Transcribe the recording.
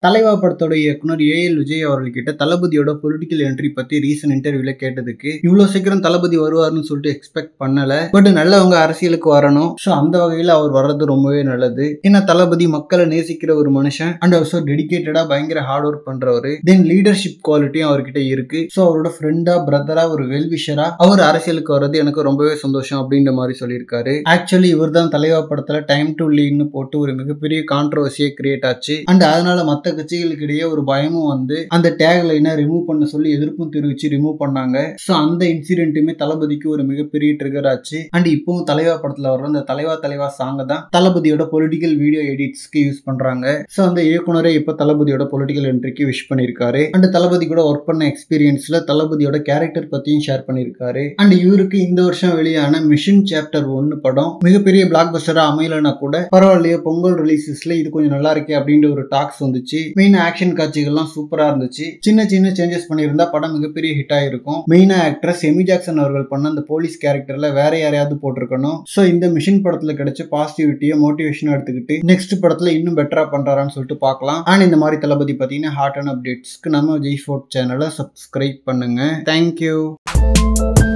தலைவா படத்தோட இயக்குனர் ஏஎல் விஜய் அவர்கள்கிட்ட தளபதியோட பொலிட்டிக்கல் என்ட்ரி பத்தி ரீசன்ட் இன்டர்வியூல கேட்டதுக்கு இவ்வளவு சீக்கிரம் தளபதி வருவார்னு சொல்லிட்டு எக்ஸ்பெக்ட் பண்ணல பட் நல்லவங்க அரசியலுக்கு வரணும் ஸோ அந்த வகையில் அவர் வர்றது ரொம்பவே நல்லது ஏன்னா தளபதி மக்களை நேசிக்கிற ஒரு மனுஷன் அண்ட் ஆல்சோ டெடிகேட்டடா பயங்கர ஹார்ட் ஒர்க் பண்றவர் தென் லீடர்ஷிப் குவாலிட்டியும் அவர்கிட்ட இருக்கு ஸோ அவரோட ஃப்ரெண்டா பிரதரா ஒரு வெல்விஷரா அவர் அரசியலுக்கு வர்றது எனக்கு ரொம்பவே சந்தோஷம் அப்படின்ற மாதிரி சொல்லியிருக்காரு ஆக்சுவலி இவர் தான் தலைவா படத்துல டைம் டு லீன்னு போட்டு ஒரு மிகப்பெரிய கான்ட்ரவர்சியை கிரியேட் ஆச்சு அண்ட் அதனால மற்ற கட்சிகளுக்கு இடையே ஒரு பயமும் வந்து அந்த டேக் லைனை ரிமூவ் பண்ண சொல்லி எதிர்ப்பும் தெரிவிச்சு ரிமூவ் பண்ணாங்க ஸோ அந்த இன்சிடென்ட்டுமே தளபதிக்கு ஒரு மிகப்பெரிய ட்ரிகர் ஆச்சு அண்ட் இப்பவும் தலைவா படத்துல வர அந்த தலைவா தலைவா சாங்கை தான் தளபதியோட பொலிட்டிக்கல் வீடியோ எடிட்ஸ்க்கு யூஸ் பண்றாங்க ஸோ அந்த இயக்குனரே இப்போ தளபதியோட பொலிட்டிக்கல் என்ட்ரிக்கு விஷ் பண்ணியிருக்காரு அண்ட் தளபதி கூட ஒர்க் பண்ண எக்ஸ்பீரியன்ஸ்ல தளபதியோட கேரக்டர் பத்தியும் ஷேர் பண்ணியிருக்காரு அண்ட் இவருக்கு இந்த வருஷம் வெளியான மிஷன் சாப்டர் ஒன்னு படம் மிகப்பெரிய பிளாக் பஸ்டரா அமையலனா கூட பரவாயில்லையே பொங்கல் ரிலீசஸ்ல இது கொஞ்சம் நல்லா இருக்கே அப்படின்ற ஒரு டாக்ஸ் வந்துச்சு மெயின் ஆக்ஷன் காட்சிகள்லாம் சூப்பரா இருந்துச்சு சின்ன சின்ன சேஞ்சஸ் பண்ணியிருந்தா படம் மிகப்பெரிய ஹிட் ஆயிருக்கும் மெயினா ஆக்ட்ரஸ் எமி ஜாக்சன் அவர்கள் பண்ண அந்த போலீஸ் கேரக்டர்ல வேற யாரையாவது போட்டிருக்கணும் ஸோ இந்த மிஷன் படத்துல கிடைச்ச பாசிட்டிவிட்டியை மோட்டிவேஷனா எடுத்துக்கிட்டு நெக்ஸ்ட் படத்துல இன்னும் பெட்டரா பண்றாரான்னு சொல்லிட்டு பார்க்கலாம் அண்ட் இந்த மாதிரி தளபதி பார்த்தீங்கன்னா ஹார்ட் அண்ட் அப்டேட்ஸ்க்கு நம்ம ஜெய் ஃபோர்ட் சேனலை சப்ஸ்கிரைப் பண்ணுங்க தேங்க்யூ